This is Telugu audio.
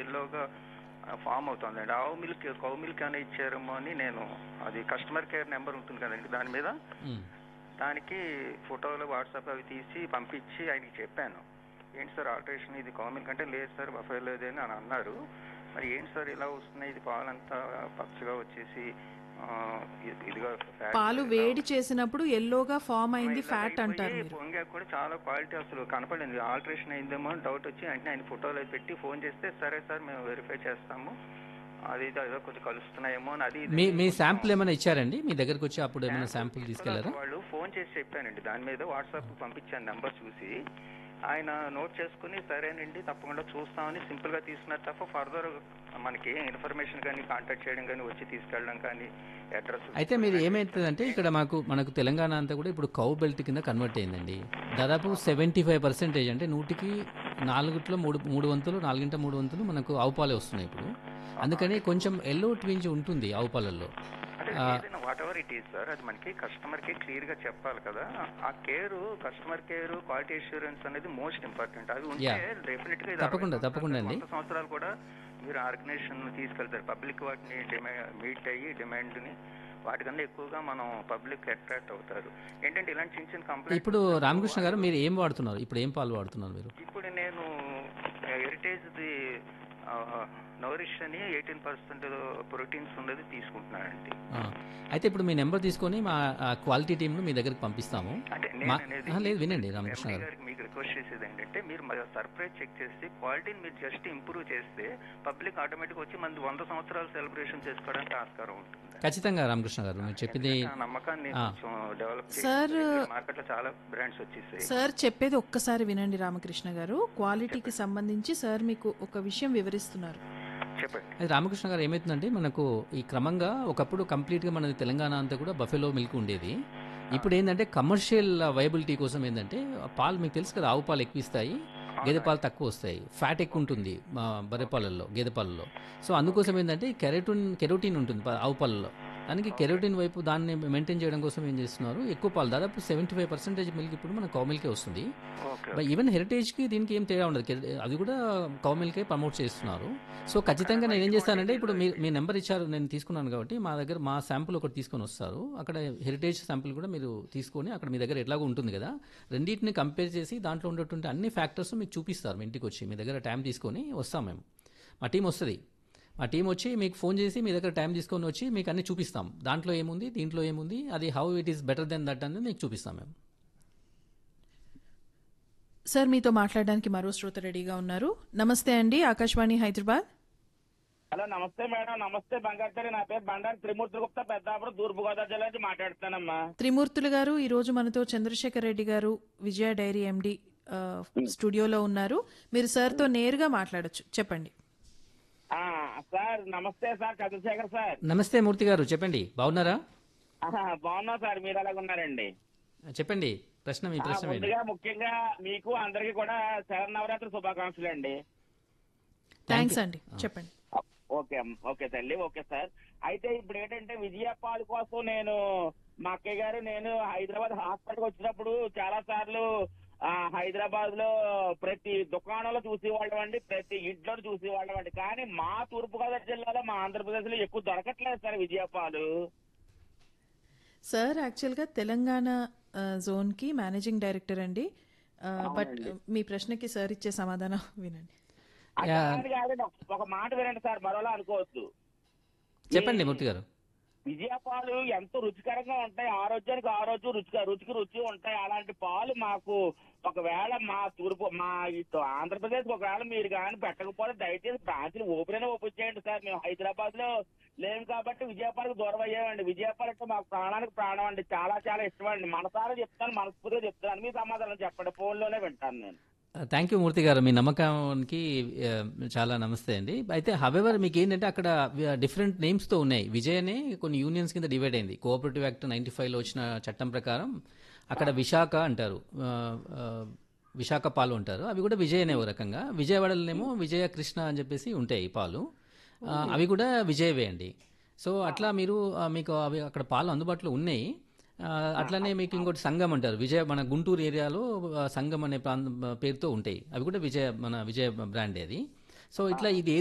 ఎల్లోగా ఫామ్ అవుతుందండి ఆవు మిల్క్ కౌ మిల్క్ ఏమైనా ఇచ్చారేమో అని నేను అది కస్టమర్ కేర్ నెంబర్ ఉంటుంది కదండి దాని మీద ఉమ్. దానికి ఫోటోలు వాట్సాప్ అవి తీసి పంపించి ఆయనకి చెప్పాను ఏంటి సార్ ఆల్టరేషన్ ఇది కౌ మిల్క్ అంటే లేదు సార్ బఫే లేదు అని అని అన్నారు మరి ఏంటి సార్ ఇలా వస్తున్నాయి ఇది పాలంతా పచ్చగా వచ్చేసి ఆ, ఇది- ఇదిగా fat పాలు ఇలా వేడి చేసినప్పుడు ఎల్లోగా ఫామ్ అయింది ఇలా ఫ్యాట్ అయిపోయి అంటారు మీరు పొంగాక కూడా చాలా క్వాలిటీ అసలు కనపడింది ఆల్టరేషన్ అయిందేమో అని డౌట్ వచ్చి వెంటనే ఆయన ఫోటోలు అవి పెట్టి ఫోన్ చేస్తే సరే సార్ మేము వెరిఫై చేస్తాము అది ఇది ఏదో కొంచెం కలుస్తున్నాయేమో అని అది ఇది మీ మీ కొంచెం శాంపుల్ ఏమైనా ఇచ్చారండి మీ దగ్గరకు వచ్చి అప్పుడు ఏమైనా శాంపుల్ తీసుకెళ్లారా వాళ్ళు ఫోన్ చేసి చెప్పానండి దాని మీద వాట్సాప్ పంపించాను నెంబర్ చూసి ఆయన నోట్ చేసుకుని సరేనండి తప్పకుండా చూస్తామని సింపుల్ గా తీసుకున్నారు తప్ప ఫర్దర్ మనకి ఇన్ఫర్మేషన్ కానీ కాంటాక్ట్ చేయడం కానీ వచ్చి తీసుకెళ్ళడం కానీ అడ్రస్ అయితే మీరు ఏమైతుందంటే ఇక్కడ మాకు మనకు తెలంగాణ అంతా కూడా ఇప్పుడు కౌ బెల్ట్ కింద కన్వర్ట్ అయిందండి దాదాపు సెవెంటీ ఫైవ్ పర్సెంటేజ్ అంటే నూటికి నాలుగుట్లో మూడు మూడు వంతులు నాలుగింట మూడు వంతులు మనకు ఆవు పాలే వస్తున్నాయి ఇప్పుడు అందుకని కొంచెం ఎల్లో ట్వింజ్ ఉంటుంది ఆవు పాలల్లో అంటే ఆ, ఏదైనా whatever it is sir అది మనకి కస్టమర్ కి క్లియర్ గా చెప్పాలి కదా ఆ care customer care quality assurance అనేది మోస్ట్ ఇంపార్టెంట్ అవి ఉంటే Yeah. డెఫినెట్ గా ఇది తప్పకుండా, అరవై తప్పకుండా సంవత్సరాలు, అండి. వంద సంవత్సరాలు కూడా మీరు ఆర్గనైజేషన్ తీసుకెళ్తారు పబ్లిక్ వాటిని మీట్ అయ్యి డిమాండ్ ని వాటికన్నా ఎక్కువగా మనం పబ్లిక్ అట్రాక్ట్ అవుతారు ఏంటంటే ఇలాంటి చిన్న చిన్న కంప్లైంట్ ఇప్పుడు రామకృష్ణ గారు మీరు ఏం వాడుతున్నారు ఇప్పుడు ఏం పాలు వాడుతున్నారు మీరు ఇప్పుడు నేను హెరిటేజ్ ది నోరిష్ అని ఎయిటీన్ పర్సెంట్ ప్రోటీన్స్ ఉన్నది తీసుకుంటున్నానండి ఆ, అయితే ఇప్పుడు మీ నెంబర్ తీసుకొని మా క్వాలిటీ టీంను మీ దగ్గరికి పంపిస్తాము అంటే మా- నేను అనేది ఆ, లేదు వినండి రామకృష్ణ ఎంపీ గారు గారికి మీకు రిక్వెస్ట్ చేసేది ఏంటంటే మీరు సర్ప్రైజ్ చెక్ చేసి క్వాలిటీని మీరు జస్ట్ ఇంప్రూవ్ చేస్తే పబ్లిక్ ఆటోమేటిక్ వచ్చి మన వంద సంవత్సరాలు సెలబ్రేషన్ చేసుకోవడానికి ఆస్కారం ఉంటుంది ఖచ్చితంగా రామకృష్ణ గారు మీరు చెప్పింది ఆ నమ్మకాన్ని ఆ. కొంచెం డెవలప్ సార్, మార్కెట్ లో చాలా బ్రాండ్స్ వచ్చేసాయి సార్ చెప్పేది ఒక్కసారి వినండి రామకృష్ణ గారు క్వాలిటీకి సంబంధించి సార్ మీకు ఒక విషయం వివరిస్తున్నారు చెప్పండి అది రామకృష్ణ గారు ఏమవుతుందంటే మనకు ఈ క్రమంగా ఒకప్పుడు కంప్లీట్గా మన తెలంగాణ అంతా కూడా బఫెలో మిల్క్ ఉండేది ఇప్పుడు ఏంటంటే కమర్షియల్ వైబిలిటీ కోసం ఏంటంటే పాలు మీకు తెలుసు కదా ఆవు పాలు ఎక్కువ ఇస్తాయి గేదె పాలు తక్కువ వస్తాయి ఫ్యాట్ ఎక్కువ ఉంటుంది మా బర్రె పాలల్లో గేదె పాలల్లో సో అందుకోసం ఏంటంటే కెరోటిన్ కెరోటిన్ ఉంటుంది ప- ఆవు పాలలో దానికి కెరోటిన్ వైపు దాన్ని మెయింటైన్ చేయడం కోసం ఏం చేస్తున్నారు ఎక్కువ పాలు దాదాపు సెవెంటీ ఫైవ్ పర్సెంటేజ్ మిల్క్ ఇప్పుడు మన కౌ మిల్కే వస్తుంది ఓకే ఈవెన్ హెరిటేజ్కి దీనికి ఏం తేడా ఉండదు కె- అది కూడా కౌ మిల్కే ప్రమోట్ చేస్తున్నారు సో ఖచ్చితంగా నేను ఏం చేస్తానంటే ఇప్పుడు మీ మీ నెంబర్ ఇచ్చారు నేను తీసుకున్నాను కాబట్టి మా దగ్గర మా శాంపుల్ ఒకటి తీసుకొని వస్తారు అక్కడ హెరిటేజ్ శాంపుల్ కూడా మీరు తీసుకొని అక్కడ మీ దగ్గర ఎట్లాగో ఉంటుంది కదా రెండింటిని కంపేర్ చేసి దాంట్లో ఉండేటువంటి అన్ని ఫ్యాక్టర్స్ మీకు చూపిస్తారు మీ ఇంటికి వచ్చి మీ దగ్గర టైం తీసుకొని వస్తాం మేము మా టీం వస్తుంది మా టీం వచ్చి మీకు ఫోన్ చేసి మీ దగ్గర టైం తీసుకొని వచ్చి మీకు అన్ని చూపిస్తాం దాంట్లో ఏముంది దీంట్లో ఏముంది అది how it is better than that అనేది మీకు చూపిస్తాం మేము సార్ మీతో మాట్లాడడానికి మరో శ్రోత రెడీగా ఉన్నారు నమస్తే అండి ఆకాశవాణి హైదరాబాద్ హలో నమస్తే మేడం నమస్తే బంగారు నా పేరు బండారు త్రిమూర్తి గుప్తా పెద్దాపురం తూర్పు గోదావరి జిల్లా నుంచి మాట్లాడుతున్నానమ్మా త్రిమూర్తులు గారు ఈ రోజు మనతో చంద్రశేఖర్ రెడ్డి గారు విజయ డైరీ ఎండి ఆ, స్టూడియోలో ఉన్నారు మీరు సార్తో నేరుగా మాట్లాడొచ్చు చెప్పండి ఆ, సార్ నమస్తే సార్ చంద్రశేఖర్ సార్ నమస్తే మూర్తి గారు చెప్పండి బాగున్నారా ఆహా, బాగున్నా సార్ మీరు ఎలాగ ఉన్నారండి చెప్పండి ప్రశ్న మీ ఆ, ప్రశ్న ఏంటి ముందుగా ముఖ్యంగా మీకు అందరికి కూడా శరన్నవరాత్రి శుభాకాంక్షలు అండి థ్యాంక్స్ అండి చెప్పండి ఓకే అమ్మ. ఓకే తల్లి ఓకే సార్ అయితే ఇప్పుడు ఏంటంటే విజయపాల్ కోసం నేను మా అక్కయ్య గారు నేను హైదరాబాద్ హాస్పిటల్కి వచ్చినప్పుడు చాలా సార్లు హైదరాబాద్ లో ప్రతి దుకాణంలో చూసేవాళ్ళం అండి ప్రతి ఇంట్లో చూసేవాళ్ళం అండి కానీ మా తూర్పుగోదావరి జిల్లాలో మా ఆంధ్రప్రదేశ్ లో ఎక్కువ దొరకట్లేదు సార్ విజయపాలు సార్ యాక్చువల్గా తెలంగాణ ఆ, జోన్కి మేనేజింగ్ డైరెక్టర్ అండి ఆ, బట్ మీ ప్రశ్నకి సార్ ఇచ్చే సమాధానం వినండి అది కాదు కాదండి, ఒక- ఒక మాట వినండి సార్ మరోలా అనుకోవద్దు చెప్పండి మూర్తి గారు విజయ పాలు ఎంతో రుచికరంగా ఉంటాయి ఆరోగ్యానికి ఆరోగ్యం రుచిగా రుచికి రుచి ఉంటాయి అలాంటి పాలు మాకు ఒకవేళ మా తూర్పు మా ఇటు ఆంధ్రప్రదేశ్ ఒకవేళ మీరు కానీ పెట్టకపోతే దయచేసి బ్రాంచ్లు ఓపెన్ అయినా ఓపెన్ చేయండి సార్ మేము హైదరాబాద్ లో లేము కాబట్టి విజయపాలకు దూరం అయ్యామండి విజయపాల అంటే మాకు ప్రాణానికి ప్రాణం అండి చాలా చాలా ఇష్టం అండి మనసారా చెప్తాను మనస్ఫూర్తిగా చెప్తాను మీ సమాధానం చెప్పండి ఫోన్ లోనే వింటాను నేను థ్యాంక్ యూ మూర్తి గారు మీ నమ్మకానికి ఆ, చాలా నమస్తే అండి అయితే హవెవర్ మీకు ఏంటంటే అక్కడ డిఫరెంట్ నేమ్స్తో ఉన్నాయి విజయ్ అనే కొన్ని యూనియన్స్ కింద డివైడ్ అయింది కోఆపరేటివ్ యాక్ట్ నైన్టీ ఫైవ్లో వచ్చిన చట్టం ప్రకారం అక్కడ విశాఖ అంటారు ఆ, ఆ, విశాఖ పాలు అంటారు అవి కూడా విజయ్ అనే ఓ రకంగా విజయవాడలోనేమో విజయ కృష్ణ అని చెప్పేసి ఉంటాయి పాలు ఆ, అవి కూడా విజయవే అండి సో అట్లా మీరు ఆ, మీకు అవి అక్కడ పాలు అందుబాటులో ఉన్నాయి ఆ, అట్లనే మీకు ఇంకోటి సంఘం అంటారు విజయ మన గుంటూరు ఏరియాలో ఆ, సంఘం అనే ప్రాంతం పేరుతో ఉంటాయి అవి కూడా విజయ మన విజయ బ్రాండ్ అది సో ఇట్లా ఇది